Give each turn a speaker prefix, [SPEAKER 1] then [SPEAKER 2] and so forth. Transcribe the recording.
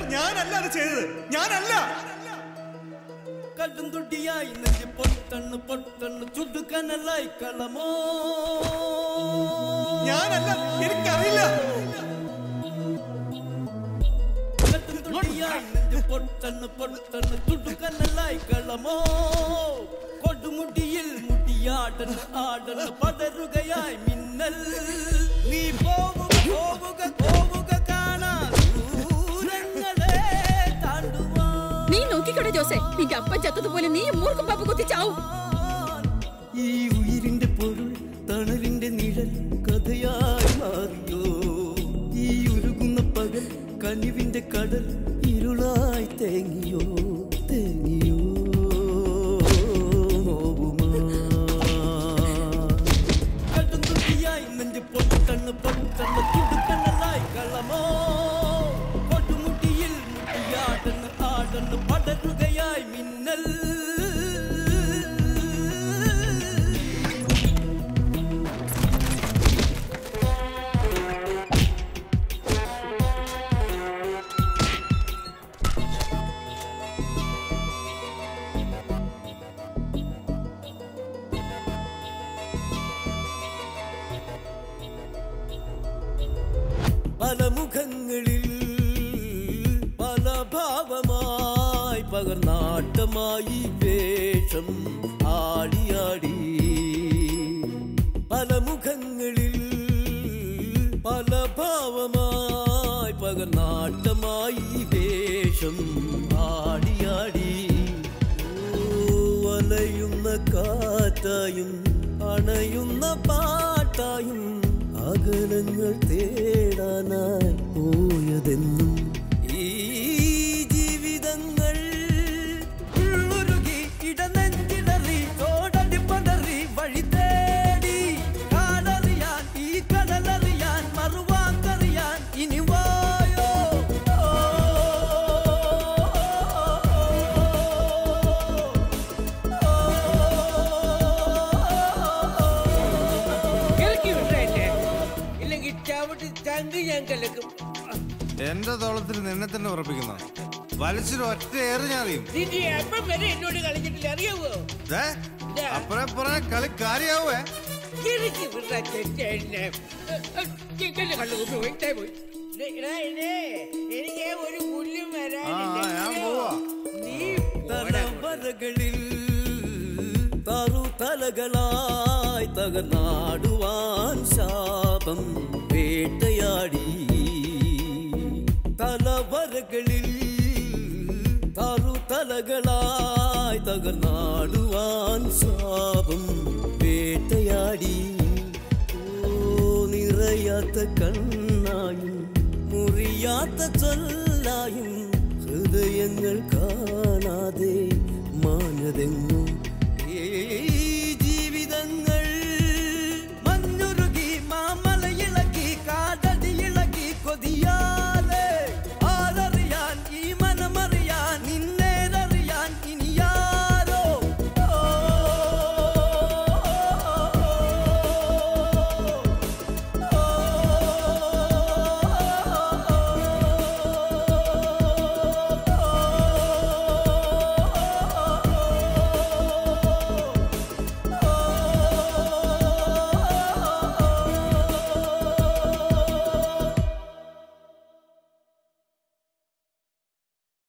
[SPEAKER 1] ഞാനല്ല അത് ചെയ്തത് ഞാനല്ല
[SPEAKER 2] കടും തുടിയായി നെഞ്ച് പൊട്ടണ്ണ് പൊട്ടണ്ണ് ചുടുക്കനലായി കളമോ
[SPEAKER 1] ഞാനല്ല എനിക്കറിയില്ല
[SPEAKER 2] കടും തുടിയായി നെഞ്ച് പൊട്ടണ്ണ് പൊട്ടണ്ണ് ചുടുക്കനലായി കളമോ കൊടുമുടിയിൽ മുടിയാടൻ ആടൻ പതറുകയായി മിന്നൽ നീ പോവുക പോവുക പോവുക കാണാൻ ദൂരങ്ങളെ താണ്ടുവാൻ
[SPEAKER 3] നീ നോക്കിക്കോടെ ജോസെ നിന്റെ അപ്പൻ ചത്തതുപോലെ നീ മൂർഖം പാപ്പ കുത്തി ചാവും
[SPEAKER 2] ഈ ഉയിരിന്റെ പൊരുൾ തണലിന്റെ നിഴൽ കഥയായി മാറിയോ ഈ ഉരുകുന്ന പകൽ കനിവിന്റെ കടൽ ഇരുളായി തേങ്ങിയോ തേങ്ങിയോ നോവുമാ. കടുംതുടിയായി നെഞ്ച് പൊട്ടണ്ണ് പൊട്ടണ്ണ് തുടുക്കണ്ണലായി കളമോ കൊടുമുടിയിൽ മുട്ടിയാടന്ന് ആടന്ന് പടരുകയായി മിന്നൽ പല മുഖങ്ങളിൽ പല ഭാവമായി പകർനാട്ടമായി വേഷം ആടിയാടി പല മുഖങ്ങളിൽ പല ഭാവമായി പകർനാട്ടമായി വേഷം ആടിയാടി ഓ, വലയുന്ന കാറ്റായും അണയുന്ന പാട്ടായും അകലങ്ങൾ തേടാനായി പോയതെന്നും ഈ ജീവിതങ്ങൾ ഉള്ളുരുകി ഇടനെഞ്ചിടറി തോടടി പടറി വഴി തേടി കാടറിയാൻ ഈ കടലറിയാൻ മറുവാക്കറിയാൻ ഇനി വായോ
[SPEAKER 4] ഇറക്കി വിട്ടേ ഇല്ലെങ്കിൽ ചവിട്ടി ചങ്ക് ഞാൻ കലക്കും
[SPEAKER 5] എന്റെ തോളത്തിൽ നിന്നെ തന്നെ ഉറപ്പിക്കുന്ന വലിച്ചൊരു ഒറ്റ ഏറ് ഞാൻ അറിയും
[SPEAKER 4] നിന്റെ അപ്പം വരെ എന്നോട് കളിച്ചിട്ടില്ല അറിയാവോ
[SPEAKER 5] ദേ, അപ്പഴേ പറഞ്ഞ കളി കാര്യാവേ
[SPEAKER 4] ഇറക്കി വിട്ടാ ചെന്നെ കണ്ണു കുപ്പി പോയി ദേ പോയി ദേ, എടാ, ഇതേ, എനിക്ക് ഒരു പുല്ലും
[SPEAKER 5] ആ ആ, ഞാൻ പോവാ
[SPEAKER 4] നീ
[SPEAKER 2] തലവരകളിൽ തറു തലകളായി തകർന്നാടുവാൻ ശാപം വേട്ടയാടി തലവരകളിൽ തറു തലകളായി തകർന്നാടുവാൻ ശാപം വേട്ടയാടി ഓ നിറയാത്ത കണ്ണായും മുറിയാത്ത ചൊല്ലായും ഹൃദയങ്ങൾ കാണാതെ മാഞ്ഞതെങ്ങോ